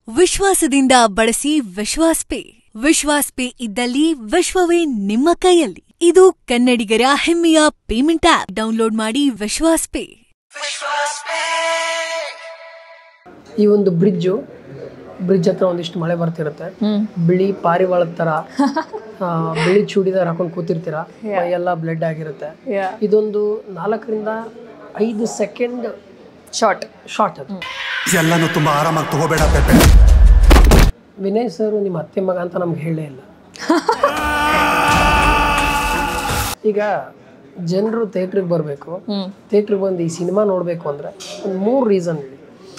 ವಿಶ್ವಾಸದಿಂದ ಬಳಸಿ ವಿಶ್ವಾಸ್ ಪೇ ವಿಶ್ವಾಸ್ ಪೇ ಇದ್ದಲ್ಲಿ ವಿಶ್ವವೇ ನಿಮ್ಮ ಕೈಯಲ್ಲಿ ಇದು ಕನ್ನಡಿಗರ ಹೆಮ್ಮೆಯ ಪೇಮೆಂಟ್ ಆಪ್ ಡೌನ್ಲೋಡ್ ಮಾಡಿ ವಿಶ್ವಾಸ್ ಪೇ ಈ ಒಂದು ಬ್ರಿಡ್ಜು ಬ್ರಿಡ್ಜ್ ಹತ್ರ ಒಂದಿಷ್ಟು ಮಳೆ ಬರ್ತಿರುತ್ತೆ ಬಿಳಿ ಪಾರಿವಾಳದ ಥರ ಆ, ಬಿಳಿ ಚೂಡಿದಾರ್ ಹಾಕೊಂಡು ಕೂತಿರ್ತೀರ ಎಲ್ಲ ಬ್ಲಡ್ ಆಗಿರುತ್ತೆ ಇದೊಂದು ನಾಲ್ಕರಿಂದ ಐದು ಸೆಕೆಂಡ್ ಶಾರ್ಟ್ ಶಾರ್ಟ್ ಅದು ಎಲ್ಲನೂ ತುಂಬಾ ಆರಾಮಾಗಿ ತಗೋಬೇಡ ಪೆಪೆ ವಿನಯ್ ಸರ್ ನಿಮ್ಮ ಅತ್ತೆ ಮಗ ಅಂತ ನಮ್ಗೆ ಹೇಳೇ ಇಲ್ಲ ಈಗ ಜನರು ಥಿಯೇಟ್ರಿಗೆ ಬರಬೇಕು ಥಿಯೇಟ್ರಿಗೆ ಬಂದು ಈ ಸಿನಿಮಾ ನೋಡಬೇಕು ಅಂದರೆ ಒಂದು ಮೂರು ರೀಸನ್ ಇದೆ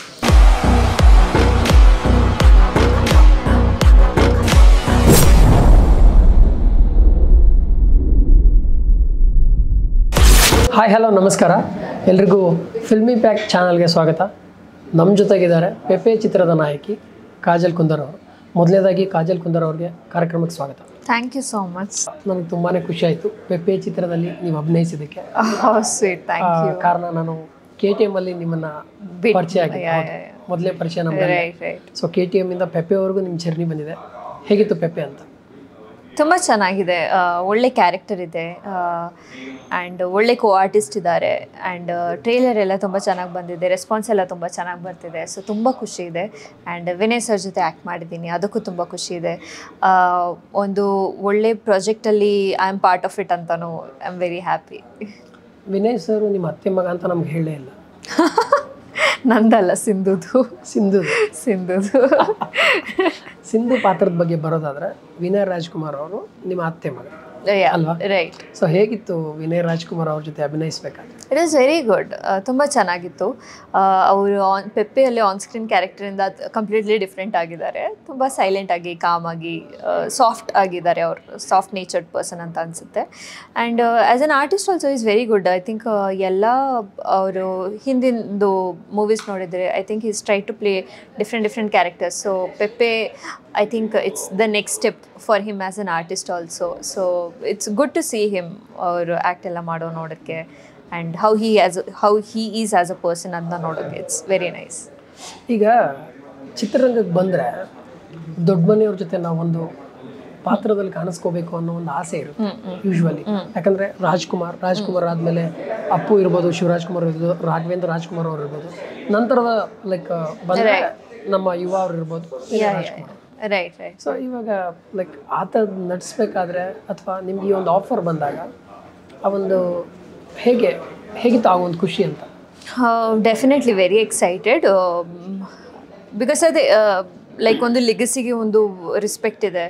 ಹಾಯ್ ಹಲೋ ನಮಸ್ಕಾರ ಎಲ್ರಿಗೂ ಫಿಲ್ಮಿ ಪ್ಯಾಕ್ ಚಾನಲ್ಗೆ ಸ್ವಾಗತ ನಮ್ಮ ಜೊತೆಗಿದ್ದಾರೆ ಪೆಪೆ ಚಿತ್ರದ ನಾಯಕಿ ಕಾಜಲ್ ಕುಂದರ್ ಅವರು ಮೊದಲನೇದಾಗಿ ಕಾಜಲ್ ಕುಂದರ್ ಅವ್ರಿಗೆ ಕಾರ್ಯಕ್ರಮಕ್ಕೆ ಸ್ವಾಗತ ಥ್ಯಾಂಕ್ ಯು ಸೋ ಮಚ್ ನನಗೆ ತುಂಬಾ ಖುಷಿ ಆಯಿತು ಪೆಪೆ ಚಿತ್ರದಲ್ಲಿ ನೀವು ಅಭಿನಯಿಸಿದ್ದಕ್ಕೆ ಸ್ವೀಟ್ ಥ್ಯಾಂಕ್ ಆ, ಯು ಕಾರಣ ನಾನು ಕೆ ಟಿ ಎಮ್ ಅಲ್ಲಿ ನಿಮ್ಮನ್ನ ಬಿಟ್- ಪರಿಚಯ ಆಗಿದೆ ಯಾ, ಹೌದು. ಯಾ, ಯಾ. ಮೊದಲೇ ಪರಿಚಯ ನಮ್ಮಲ್ಲಿ right right so K T M ಇಂದ ಪೆಪೆವರೆಗೂ ನಿಮ್ಮ ಜರ್ನಿ ಬಂದಿದೆ ಹೇಗಿತ್ತು ಪೆಪೆ ಅಂತ ತುಂಬ ಚೆನ್ನಾಗಿದೆ ಆ, ಒಳ್ಳೆ ಕ್ಯಾರೆಕ್ಟರ್ ಇದೆ ಆ್ಯಂಡ್ ಒಳ್ಳೆ ಕೋ ಆರ್ಟಿಸ್ಟ್ ಇದ್ದಾರೆ ಆ್ಯಂಡ್ ಟ್ರೇಲರ್ ಎಲ್ಲ ತುಂಬ ಚೆನ್ನಾಗಿ ಬಂದಿದೆ ರೆಸ್ಪಾನ್ಸ್ ಎಲ್ಲ ತುಂಬ ಚೆನ್ನಾಗಿ ಬರ್ತಿದೆ ಸೊ ತುಂಬ ಖುಷಿ ಇದೆ ಆ್ಯಂಡ್ ವಿನಯ್ ಸರ್ ಜೊತೆ ಆ್ಯಕ್ಟ್ ಮಾಡಿದ್ದೀನಿ ಅದಕ್ಕೂ ತುಂಬ ಖುಷಿ ಇದೆ ಆ, ಒಂದು ಒಳ್ಳೆ ಪ್ರಾಜೆಕ್ಟಲ್ಲಿ I am part of it ಅಂತಲೂ I am very happy Vinay sir ನಿಮ್ಮ ಅತ್ತೆ ಮಗ ಅಂತ ನಮ್ಗೆ ಹೇಳೇ ಇಲ್ಲ ನಂದಲ್ಲ ಸಿಂಧುದು ಸಿಂಧು ಸಿಂಧುದು ಸಿಂಧು ಪಾತ್ರದ ಬಗ್ಗೆ ಬರೋದಾದ್ರೆ ವಿನಯ್ ರಾಜ್ಕುಮಾರ್ ಅವರು ನಿಮ್ಮ ಅತ್ತೆ ಮಗ ಅಲ್ವಾ? ರೈಟ್ ಸೊ ಹೇಗಿತ್ತು ವಿನಯ್ ರಾಜ್ಕುಮಾರ್ ಅವ್ರ ಜೊತೆ ಅಭಿನಯಿಸ್ಬೇಕಾದ್ರೆ ಇಟ್ ವಾಸ್ ವೆರಿ ಗುಡ್ ತುಂಬ ಚೆನ್ನಾಗಿತ್ತು ಅವರು ಆನ್ ಪೆಪ್ಪೆಯಲ್ಲಿ ಆನ್ ಸ್ಕ್ರೀನ್ ಕ್ಯಾರೆಕ್ಟರಿಂದ ಕಂಪ್ಲೀಟ್ಲಿ ಡಿಫ್ರೆಂಟ್ ಆಗಿದ್ದಾರೆ ತುಂಬ ಸೈಲೆಂಟ್ ಆಗಿ ಕಾಮ್ ಆಗಿ ಸಾಫ್ಟ್ ಆಗಿದ್ದಾರೆ ಅವರು ಸಾಫ್ಟ್ ನೇಚರ್ಡ್ ಪರ್ಸನ್ ಅಂತ ಅನಿಸುತ್ತೆ and as an artist also is very good I think ಎಲ್ಲ ಅವರು ಹಿಂದಿಂದು ಮೂವೀಸ್ ನೋಡಿದರೆ I think is try to play different different characters so Pepe I think it's the next step for him as an artist also so it's good to see him ಅವರು act ಎಲ್ಲ ಮಾಡೋ ನೋಡೋಕ್ಕೆ and how he as how he is as a person ಅಂತ ನೋಡೋಕ್ಕೆ it's very nice ಈಗ ಚಿತ್ರರಂಗಕ್ಕೆ ಬಂದರೆ ದೊಡ್ಡ ಮನೆಯವ್ರ ಜೊತೆ ನಾವೊಂದು ಪಾತ್ರದಲ್ಲಿ ಕಾಣಿಸ್ಕೋಬೇಕು ಅನ್ನೋ ಒಂದು ಆಸೆ ಇರುತ್ತೆ ಯೂಶ್ವಲಿ ಯಾಕಂದ್ರೆ ರಾಜ್ಕುಮಾರ್ ರಾಜ್ಕುಮಾರ್ ಆದಮೇಲೆ ಅಪ್ಪು ಇರ್ಬೋದು ಶಿವರಾಜ್ ಕುಮಾರ್ ಇರ್ಬೋದು ರಾಘವೇಂದ್ರ ರಾಜ್ಕುಮಾರ್ ಅವ್ರು ಇರ್ಬೋದು ನಂತರದ ಲೈಕ್ ಬಂದರೆ ನಮ್ಮ ಯುವ ಅವ್ರು ಇರ್ಬೋದು ರಾಜ್ಕುಮಾರ್ ರೈಟ್ ರೈಟ್ ಸೊ ಇವಾಗ ಲೈಕ್ ಆತ ನಡೆಸ್ಬೇಕಾದ್ರೆ ಅಥವಾ ನಿಮ್ಗೆ ಈ ಒಂದು ಆಫರ್ ಬಂದಾಗ ಆ ಒಂದು ಹೇಗೆ ಹೇಗಿತ್ತು ಆ ಒಂದು ಖುಷಿ ಅಂತ ಡೆಫಿನೆಟ್ಲಿ ವೆರಿ ಎಕ್ಸೈಟೆಡ್ ಬಿಕಾಸ್ ಅದೇ ಲೈಕ್ ಒಂದು ಲಿಗಸಿಗೆ ಒಂದು ರೆಸ್ಪೆಕ್ಟ್ ಇದೆ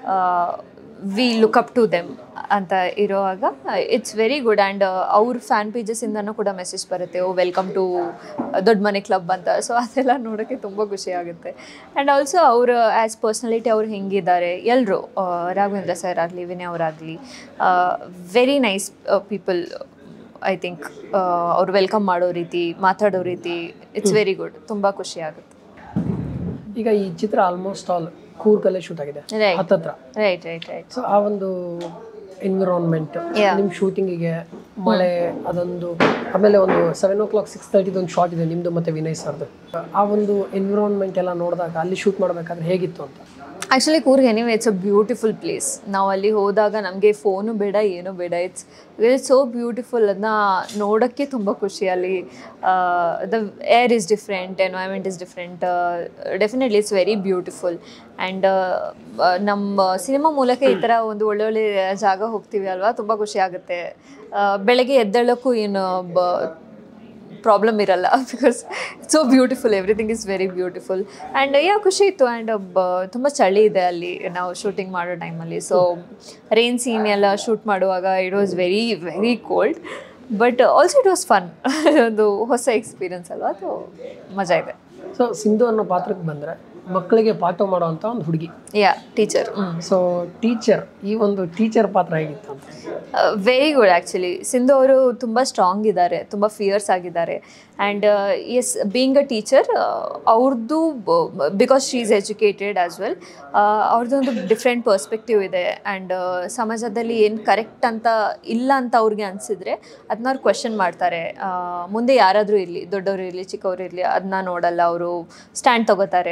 we look up to them ಅಂತ ಇರುವಾಗ ಇಟ್ಸ್ ವೆರಿ ಗುಡ್ ಆ್ಯಂಡ್ ಅವ್ರ ಫ್ಯಾನ್ ಪೇಜಸ್ಸಿಂದನೂ ಕೂಡ ಮೆಸೇಜ್ ಬರುತ್ತೆ ಓ ವೆಲ್ಕಮ್ ಟು ದೊಡ್ಡ ಮನೆ ಕ್ಲಬ್ ಅಂತ ಸೊ ಅದೆಲ್ಲ ನೋಡೋಕ್ಕೆ ತುಂಬ ಖುಷಿ ಆಗುತ್ತೆ ಆ್ಯಂಡ್ ಆಲ್ಸೋ ಅವರು ಆ್ಯಸ್ ಪರ್ಸ್ನಾಲಿಟಿ ಅವ್ರು ಹೆಂಗಿದ್ದಾರೆ ಎಲ್ಲರೂ ರಾಘವೇಂದ್ರ ಸರ್ ಆಗಲಿ ವಿನಯ್ ಅವರಾಗಲಿ very nice people I think ಅವ್ರು ವೆಲ್ಕಮ್ ಮಾಡೋ ರೀತಿ ಮಾತಾಡೋ ರೀತಿ ಇಟ್ಸ್ ವೆರಿ ಗುಡ್ ತುಂಬ ಖುಷಿ ಆಗುತ್ತೆ ಈಗ ಈ ಚಿತ್ರ ಆಲ್ಮೋಸ್ಟ್ ಆಲ್ ಕೂರ್ಗಲ್ಲೇ ಶೂಟ್ ಆಗಿದೆ Right. ಹತ್ತತ್ರ ರೈಟ್ ರೈಟ್ ರೈಟ್ ಸೊ ಆ ಒಂದು ಎನ್ವಿರಾನ್ಮೆಂಟ್ Yeah. ನಿಮ್ಮ ಶೂಟಿಂಗಿಗೆ ಮಳೆ ಅದೊಂದು ಆಮೇಲೆ ಒಂದು ಸೆವೆನ್ ಓ ಕ್ಲಾಕ್ ಸಿಕ್ಸ್ ತರ್ಟಿದು ಒಂದು ಶಾಟ್ ಇದೆ ನಿಮ್ಮದು ಮತ್ತು ವಿನಯ್ ಸರ್ದು ಆ ಒಂದು ಎನ್ವಿರಾನ್ಮೆಂಟ್ ಎಲ್ಲ ನೋಡಿದಾಗ ಅಲ್ಲಿ ಶೂಟ್ ಮಾಡಬೇಕಾದ್ರೆ ಹೇಗಿತ್ತು ಅಂತ actually Coorg anyway it's a beautiful place ನಾವು ಅಲ್ಲಿ ಹೋದಾಗ ನಮಗೆ ಫೋನು ಬೇಡ ಏನೂ ಬೇಡ ಇಟ್ಸ್ ಇಟ್ಸ್ ಸೋ ಬ್ಯೂಟಿಫುಲ್ ಅದನ್ನ ನೋಡೋಕ್ಕೆ ತುಂಬ ಖುಷಿ ಅಲ್ಲಿ the air is different environment is different definitely it's very beautiful and ನಮ್ಮ ಸಿನಿಮಾ ಮೂಲಕ ಈ ಥರ ಒಂದು ಒಳ್ಳೆ ಒಳ್ಳೆ ಜಾಗ ಹೋಗ್ತೀವಿ ಅಲ್ವಾ ತುಂಬ ಖುಷಿ ಆಗುತ್ತೆ ಆ, ಬೆಳಗ್ಗೆ ಎದ್ದೇಳೋಕ್ಕೂ ಏನು ಬ ಪ್ರಾಬ್ಲಮ್ ಇರಲ್ಲ because so beautiful everything is very beautiful and yeah ಖುಷಿ ಇತ್ತು ಆ್ಯಂಡ್ ತುಂಬ ಚಳಿ ಇದೆ ಅಲ್ಲಿ ನಾವು ಶೂಟಿಂಗ್ ಮಾಡೋ ಟೈಮಲ್ಲಿ ಸೊ ರೈನ್ ಸೀನ್ ಎಲ್ಲ ಶೂಟ್ ಮಾಡುವಾಗ it was very very cold but also it was fun ಒಂದು ಹೊಸ ಎಕ್ಸ್ಪೀರಿಯನ್ಸ್ ಅಲ್ವಾ ಅದು ಮಜಾ ಇದೆ ಸೊ ಸಿಂಧು ಅನ್ನೋ ಪಾತ್ರಕ್ಕೆ ಬಂದರೆ ಮಕ್ಕಳಿಗೆ ಪಾಠ ಮಾಡುವಂಥ ಒಂದು ಹುಡುಗಿ ಯಾ ಟೀಚರ್ ಹ್ಞೂ ಸೊ ಟೀಚರ್ ಈ ಒಂದು ಟೀಚರ್ ಪಾತ್ರ ಹೇಗಿತ್ತು ಅಂತ ವೆರಿ ಗುಡ್ ಆ್ಯಕ್ಚುಲಿ ಸಿಂಧು ಅವರು ತುಂಬ ಸ್ಟ್ರಾಂಗ್ ಇದ್ದಾರೆ ತುಂಬ ಫಿಯರ್ಸ್ ಆಗಿದ್ದಾರೆ and as being a teacher ಅವ್ರದ್ದು because she is educated as well ಅವ್ರದ್ದು ಒಂದು ಡಿಫ್ರೆಂಟ್ ಪರ್ಸ್ಪೆಕ್ಟಿವ್ ಇದೆ ಆ್ಯಂಡ್ ಸಮಾಜದಲ್ಲಿ ಏನು ಕರೆಕ್ಟ್ ಅಂತ ಇಲ್ಲ ಅಂತ ಅವ್ರಿಗೆ ಅನಿಸಿದ್ರೆ ಅದನ್ನ ಅವ್ರು ಕ್ವೆಶನ್ ಮಾಡ್ತಾರೆ ಆ, ಮುಂದೆ ಯಾರಾದರೂ ಇರಲಿ ದೊಡ್ಡವರು ಇರಲಿ ಚಿಕ್ಕವರು ಇರಲಿ ಅದನ್ನ ನೋಡಲ್ಲ ಅವರು ಸ್ಟ್ಯಾಂಡ್ ತಗೋತಾರೆ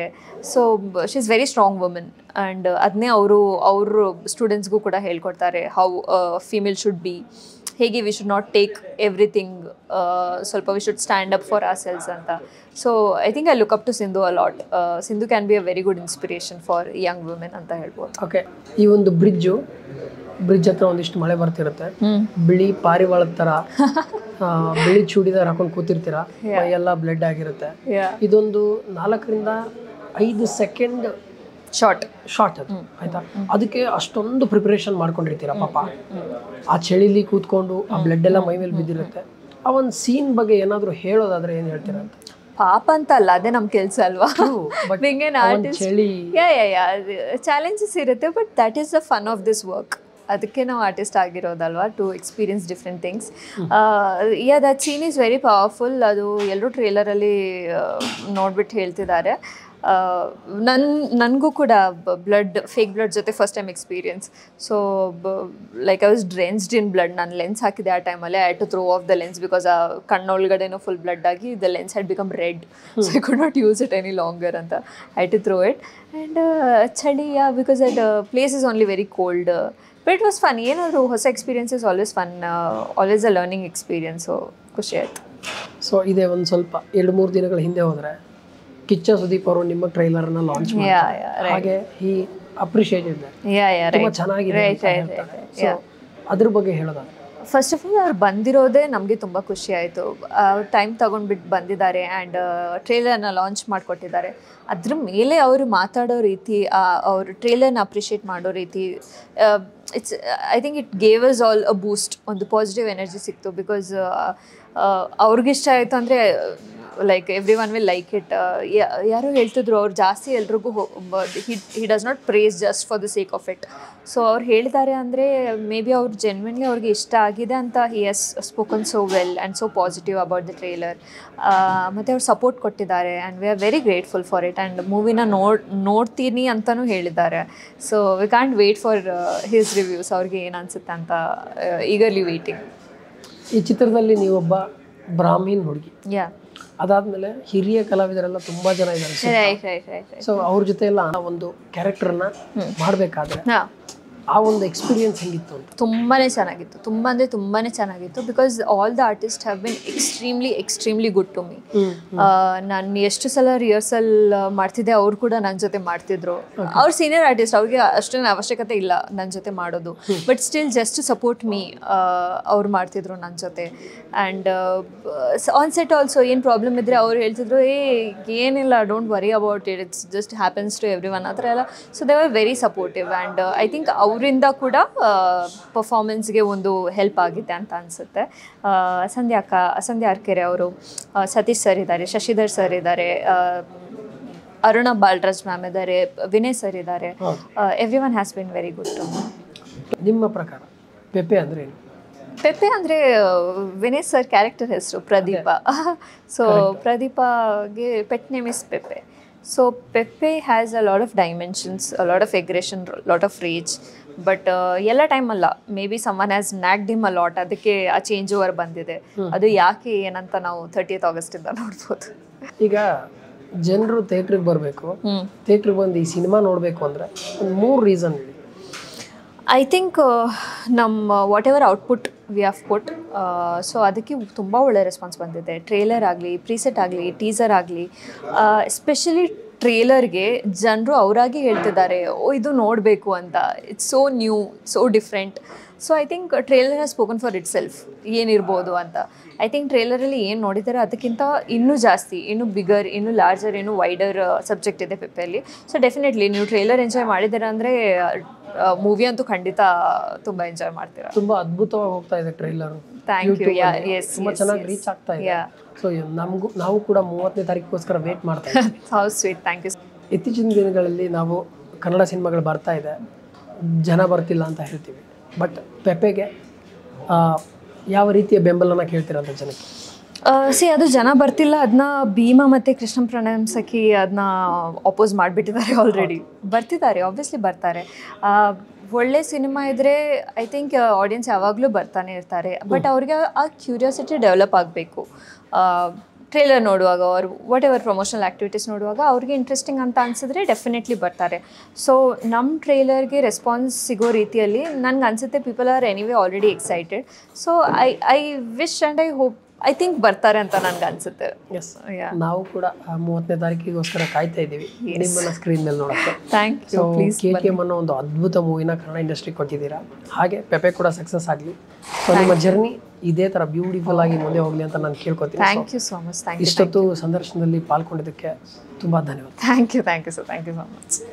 so she is very strong woman and ಅದನ್ನೇ ಅವರು ಅವರು ಸ್ಟೂಡೆಂಟ್ಸ್ಗೂ ಕೂಡ ಹೇಳ್ಕೊಡ್ತಾರೆ ಹೌ ಫೀಮೇಲ್ ಶುಡ್ ಬಿ ಹೇಗೆ we should not take everything ಸ್ವಲ್ಪ we should stand up for ourselves ಅಂತ so I think I look up to Sindhu a lot Sindhu can be a very good inspiration for young women ಅಂತ ಹೇಳ್ಬೋದು okay ಈ ಒಂದು bridge bridge ಹತ್ರ ಒಂದಿಷ್ಟು ಮಳೆ ಬರ್ತಿರುತ್ತೆ ಬಿಳಿ ಪಾರಿವಾಳದ ಥರ ಆ, ಬಿಳಿ ಚೂಡಿದಾರ್ ಹಾಕೊಂಡು ಕೂತಿರ್ತೀರ ಎಲ್ಲ ಬ್ಲಡ್ ಆಗಿರುತ್ತೆ ಇದೊಂದು ನಾಲ್ಕರಿಂದ ಐದು ಸೆಕೆಂಡ್ ಶಾರ್ಟ್ ಶಾರ್ಟ್ ಅದು ಆಯ್ತಾ ಅದಕ್ಕೆ ಅಷ್ಟೊಂದು ಪ್ರಿಪರೇಷನ್ ಮಾಡ್ಕೊಂಡಿರ್ತೀರ ಪಾಪ ಆ ಚಳಿಲಿ ಕೂತ್ಕೊಂಡು ಆ ಬ್ಲಡ್ ಎಲ್ಲ ಮೈ ಮೇಲೆ ಬಿದ್ದಿರುತ್ತೆ ಆ ಒಂದು ಸೀನ್ ಬಗ್ಗೆ ಏನಾದರೂ ಹೇಳೋದಾದ್ರೆ ಏನು ಹೇಳ್ತೀರಾ ಅಂತ ಪಾಪ ಅಂತ ಅಲ್ಲ ಅದೇ ನಮ್ಮ ಕೆಲಸ ಅಲ್ವಾ but ಬಿಂಗ್ ಎನ್ ಆ ಒಂದ್ ಆರ್ಟಿಸ್ಟ್ ಚಳಿ ಯಾ ಯಾ ಯಾ ಚಾಲೆಂಜಸ್ ಇರುತ್ತೆ but that is the fun of this work ಅದಕ್ಕೆ ನಾವು ಆರ್ಟಿಸ್ಟ್ ಆಗಿರೋದಲ್ವಾ to experience different things yeah that scene is very powerful ಅದು ಎಲ್ಲರೂ ಟ್ರೇಲರಲ್ಲಿ ನೋಡ್ಬಿಟ್ಟು ಹೇಳ್ತಿದ್ದಾರೆ ನನ್ನ ನನಗೂ ಕೂಡ ಬ್ಲಡ್ ಫೇಕ್ ಬ್ಲಡ್ ಜೊತೆ first time experience so like I was drenched in blood ನಾನು ಲೆನ್ಸ್ ಹಾಕಿದೆ ಆ ಟೈಮಲ್ಲಿ I to throw off the lens because ಆ ಕಣ್ಣೊಳಗಡೆನೂ ಫುಲ್ ಬ್ಲಡ್ ಆಗಿ the lens had become red so I could not use it any longer ಅಂತ I to throw it and ಚಳಿ yeah because that place is only very cold but it was fun ಏನಾದರೂ ಹೊಸ experience is always fun always a learning experience ಖುಷಿ ಆಯಿತು so ಇದೇ ಒಂದು ಸ್ವಲ್ಪ ಎರಡು ಮೂರು ದಿನಗಳ ಹಿಂದೆ ಹೋದ್ರೆ ಕಿಚ್ಚ ಸುದೀಪ್ ಅವರು ನಿಮ್ಮ ಟ್ರೈಲರ್ನ ಲಾಂಚ್ ಯಾ ಮಾಡ್ತಾರೆ ಯಾ ಹಾಗೆ ಈ ಅಪ್ರಿಷಿಯೇಟ್ ಇದೆ ಯಾ ಯಾ ತುಂಬಾ ರೈಟ್ ಚೆನ್ನಾಗಿದೆ ರೈಟ್ ಅಂತ ರೈಟ್ ಹೇಳ್ತಾರೆ. ರೈಟ್ So, ಅದ್ರ ಬಗ್ಗೆ ಹೇಳೋದಾದ್ರೆ ಫಸ್ಟ್ ಆಫ್ ಆಲ್ ಅವ್ರು ಬಂದಿರೋದೇ ನಮಗೆ ತುಂಬ ಖುಷಿ ಆಯಿತು ಅವ್ರು ಟೈಮ್ ತಗೊಂಡ್ಬಿಟ್ಟು ಬಂದಿದ್ದಾರೆ ಆ್ಯಂಡ್ ಟ್ರೇಲರ್ನ ಲಾಂಚ್ ಮಾಡಿಕೊಟ್ಟಿದ್ದಾರೆ ಅದ್ರ ಮೇಲೆ ಅವರು ಮಾತಾಡೋ ರೀತಿ ಅವರು ಟ್ರೇಲರ್ನ ಅಪ್ರಿಷಿಯೇಟ್ ಮಾಡೋ ರೀತಿ it's I think it gave us all a boost ಒಂದು ಪಾಸಿಟಿವ್ ಎನರ್ಜಿ ಸಿಕ್ತು ಬಿಕಾಸ್ ಅವ್ರಿಗಿಷ್ಟ ಆಯಿತು ಅಂದರೆ like every one will like it ಯಾರೋ ಹೇಳ್ತಿದ್ರು ಅವ್ರು ಜಾಸ್ತಿ ಎಲ್ರಿಗೂ he does not praise just for the sake of it so ಅವ್ರು ಹೇಳಿದ್ದಾರೆ ಅಂದರೆ ಮೇ ಬಿ ಅವ್ರು ಜೆನ್ವಿನ್ಲಿ ಅವ್ರಿಗೆ ಇಷ್ಟ ಆಗಿದೆ ಅಂತ he is spoken so well and so positive about the trailer ಮತ್ತು ಅವ್ರು ಸಪೋರ್ಟ್ ಕೊಟ್ಟಿದ್ದಾರೆ and we are very grateful for it and ಮೂವಿನ ನೋಡ್ ನೋಡ್ತೀನಿ ಅಂತಲೂ ಹೇಳಿದ್ದಾರೆ so we can't wait for his reviews ಅವ್ರಿಗೆ ಏನು ಅನಿಸುತ್ತೆ ಅಂತ ಈಗರ್ಲಿ ವೇಟಿಂಗ್ ಈ ಚಿತ್ರದಲ್ಲಿ ನೀವೊಬ್ಬ ಬ್ರಾಹ್ಮಿನ್ ಹುಡುಗಿ ಯಾ ಅದಾದ್ಮೇಲೆ ಹಿರಿಯ ಕಲಾವಿದರೆಲ್ಲ ತುಂಬಾ ಜನ ಇದ್ದಾರೆ right right right right so ಅವ್ರ ಜೊತೆ ಎಲ್ಲ ಆ ಒಂದು ಕ್ಯಾರೆಕ್ಟರ್ನ ಮಾಡಬೇಕಾದ್ರೆ ಹಾಂ ಆ ಒಂದು ಎಕ್ಸ್ಪೀರಿಯನ್ಸ್ ಹೆಂಗಿತ್ತು ಅಂತ ತುಂಬಾ ಚೆನ್ನಾಗಿತ್ತು ತುಂಬ ಅಂದರೆ ತುಂಬಾ ಚೆನ್ನಾಗಿತ್ತು because all the artist have been extremely extremely good to me ನಾನು ಎಷ್ಟು ಸಲ ರಿಹರ್ಸಲ್ ಮಾಡ್ತಿದ್ದೆ ಅವ್ರು ಕೂಡ ನನ್ನ ಜೊತೆ ಮಾಡ್ತಿದ್ರು ಅವ್ರು ಸೀನಿಯರ್ ಆರ್ಟಿಸ್ಟ್ ಅವ್ರಿಗೆ ಅಷ್ಟೊಂದು ಅವಶ್ಯಕತೆ ಇಲ್ಲ ನನ್ನ ಜೊತೆ ಮಾಡೋದು but still just support me ಅವ್ರು ಮಾಡ್ತಿದ್ರು ನನ್ನ ಜೊತೆ ಆ್ಯಂಡ್ ಆನ್ ಸೆಟ್ ಆಲ್ಸೋ ಏನು ಪ್ರಾಬ್ಲಮ್ ಇದ್ದರೆ ಅವ್ರು ಹೇಳ್ತಿದ್ರು ಏ ಏನಿಲ್ಲ don't worry about it it's just happens to every one ಆ ಥರ ಎಲ್ಲ so they are very supportive and I think ಅವರಿಂದ ಕೂಡ ಪರ್ಫಾರ್ಮೆನ್ಸ್ಗೆ ಒಂದು ಹೆಲ್ಪ್ ಆಗಿದೆ ಅಂತ ಅನಿಸುತ್ತೆ ಸಂಧ್ಯಾ ಅಕ್ಕ ಸಂಧ್ಯಾ ಅರ್ಕೆರೆ ಅವರು ಸತೀಶ್ ಸರ್ ಇದ್ದಾರೆ ಶಶಿಧರ್ ಸರ್ ಇದ್ದಾರೆ ಅರುಣ ಬಾಲರಾಜ್ ಮ್ಯಾಮ್ ಇದ್ದಾರೆ ವಿನಯ್ ಸರ್ ಇದ್ದಾರೆ every one has been very good to ನಿಮ್ಮ ಪ್ರಕಾರ ಪೆಪೆ ಅಂದ್ರೆ ಏನು ಪೆಪ್ಪೆ ಅಂದರೆ ವಿನಯ್ ಸರ್ ಕ್ಯಾರೆಕ್ಟರ್ ಹೆಸರು ಪ್ರದೀಪ ಸೊ ಪ್ರದೀಪಗೆ pet name is Peppe so Peppe has a lot of dimensions lot of aggression lot of rage but ಎಲ್ಲ ಟೈಮ್ ಅಲ್ಲ maybe someone has knack dim a lot ಅದಕ್ಕೆ ಆ ಚೇಂಜ್ ಓವರ್ ಬಂದಿದೆ ಅದು ಯಾಕೆ ಏನಂತ ನಾವು ತರ್ಟಿಯತ್ ಆಗಸ್ಟಿಂದ ನೋಡ್ಬೋದು ಈಗ ಜನರು ಥಿಯೇಟ್ರಿಗೆ ಬರಬೇಕು ಹ್ಞೂ ಥಿಯೇಟ್ರಿಗೆ ಬಂದು ಈ ಸಿನಿಮಾ ನೋಡಬೇಕು ಅಂದ್ರೆ ಒಂದು ಮೂರು ರೀಸನ್ ಹೇಳಿ ಐ ಥಿಂಕ್ ನಮ್ಮ whatever output we have put so ಅದಕ್ಕೆ ತುಂಬ ಒಳ್ಳೆ ರೆಸ್ಪಾನ್ಸ್ ಬಂದಿದೆ ಟ್ರೇಲರ್ ಆಗಲಿ ಪ್ರೀಸೆಟ್ ಆಗಲಿ ಟೀಸರ್ ಆಗಲಿ ಎಸ್ಪೆಷಲಿ ಟ್ರೇಲರ್ಗೆ ಜನರು ಅವರಾಗಿ ಹೇಳ್ತಿದ್ದಾರೆ ಓ ಇದು ನೋಡಬೇಕು ಅಂತ it's so new so different so I think trailer has spoken for itself ಏನಿರ್ಬೋದು ಅಂತ ಐ ಥಿಂಕ್ ಟ್ರೇಲರಲ್ಲಿ ಏನು ನೋಡಿದ್ದಾರೆ ಅದಕ್ಕಿಂತ ಇನ್ನೂ ಜಾಸ್ತಿ ಇನ್ನೂ ಬಿಗರ್ ಇನ್ನೂ ಲಾರ್ಜರ್ ಇನ್ನೂ ವೈಡರ್ ಸಬ್ಜೆಕ್ಟ್ ಇದೆ ಪೆಪ್ಪೆಯಲ್ಲಿ ಸೊ ಡೆಫಿನೆಟ್ಲಿ ನೀವು ಟ್ರೇಲರ್ ಎಂಜಾಯ್ ಮಾಡಿದ್ದೀರಾ ಅಂದರೆ ಮೂವಿ ಅಂತೂ ಖಂಡಿತ ತುಂಬ ಎಂಜಾಯ್ ಮಾಡ್ತೀರಾ ತುಂಬಾ ಅದ್ಭುತವಾಗಿ ಹೋಗ್ತಾ ಇದೆ trailer thank you yeah yes ತುಂಬಾ ಚೆನ್ನಾಗಿ ರೀಚ್ ಆಗ್ತಾ ಇದೆ ಯಾ ಸೊ ನಮಗೂ ನಾವು ಕೂಡ ಮೂವತ್ತನೇ ತಾರೀಕಿಗೋಸ್ಕರ ವೇಟ್ ಮಾಡ್ತಾ ಇದ್ದೀವಿ ಹೌ ಸ್ವೀಟ್ ಥ್ಯಾಂಕ್ ಯು ಇತ್ತೀಚಿನ ದಿನಗಳಲ್ಲಿ ನಾವು ಕನ್ನಡ ಸಿನಿಮಾಗಳು ಬರ್ತಾ ಇದೆ ಜನ ಬರ್ತಿಲ್ಲ ಅಂತ ಹೇಳ್ತೀವಿ ಬಟ್ ಪೆಪೆಗೆ ಆ, ಯಾವ ರೀತಿಯ ಬೆಂಬಲನ ಕೇಳ್ತೀರಂತ ಜನಕ್ಕೆ ಸಿ ಅದು ಜನ ಬರ್ತಿಲ್ಲ ಅದನ್ನ ಭೀಮಾ ಮತ್ತು ಕೃಷ್ಣ ಪ್ರಣಯಂ ಸಖಿ ಅದನ್ನ ಅಪೋಸ್ ಮಾಡಿಬಿಟ್ಟಿದ್ದಾರೆ ಆಲ್ರೆಡಿ ಬರ್ತಿದ್ದಾರೆ ಆಬ್ವಿಯಸ್ಲಿ ಬರ್ತಾರೆ ಆ, ಒಳ್ಳೆ ಸಿನಿಮಾ ಇದ್ದರೆ ಐ ಥಿಂಕ್ ಆಡಿಯನ್ಸ್ ಯಾವಾಗಲೂ ಬರ್ತಾನೆ ಇರ್ತಾರೆ ಬಟ್ ಅವ್ರಿಗೆ ಆ ಕ್ಯೂರಿಯಾಸಿಟಿ ಡೆವಲಪ್ ಆಗಬೇಕು ಟ್ರೇಲರ್ ನೋಡುವಾಗ ಅವ್ರು ವಾಟ್ ಎವರ್ ಪ್ರಮೋಷನಲ್ ಆ್ಯಕ್ಟಿವಿಟೀಸ್ ನೋಡುವಾಗ ಅವ್ರಿಗೆ ಇಂಟ್ರೆಸ್ಟಿಂಗ್ ಅಂತ ಅನಿಸಿದ್ರೆ ಡೆಫಿನೆಟ್ಲಿ ಬರ್ತಾರೆ ಸೊ ನಮ್ಮ ಟ್ರೇಲರ್ಗೆ ರೆಸ್ಪಾನ್ಸ್ ಸಿಗೋ ರೀತಿಯಲ್ಲಿ ನನಗೆ ಅನಿಸುತ್ತೆ people are anyway already excited so I I wish and I hope I think ಬರ್ತಾರೆ ಅಂತ ನನಗೆ ಅನಿಸುತ್ತೆ ಎಸ್ ನಾವು ಕೂಡ ಆ ಮೂವತ್ತನೇ ತಾರೀಕಿಗೋಸ್ಕರ ಕಾಯ್ತಾ ಇದ್ದೀವಿ ನಿಮ್ಮನ್ನ ಸ್ಕ್ರೀನ್ ಮೇಲೆ ನೋಡಕ್ಕೆ thank you so please K T M ಅನ್ನೋ ಒಂದು ಅದ್ಭುತ ಮೂವಿನ ಕನ್ನಡ ಇಂಡಸ್ಟ್ರಿ ಕೊಟ್ಟಿದ್ದೀರಾ ಹಾಗೆ ಪೆಪೆ ಕೂಡ ಸಕ್ಸಸ್ ಆಗಲಿ ಸೊ ನಿಮ್ಮ ಜರ್ನಿ ಇದೇ ಥರ ಬ್ಯೂಟಿಫುಲ್ ಆಗಿ ಮುಂದೆ ಹೋಗಲಿ ಅಂತ ನಾನು ಕೇಳ್ಕೊತೀನಿ thank you so much thank you ಇಷ್ಟೊತ್ತು ಸಂದರ್ಶನದಲ್ಲಿ ಪಾಲ್ಗೊಂಡಿದ್ದಕ್ಕೆ ತುಂಬ ಧನ್ಯವಾದ thank you thank you sir thank you so much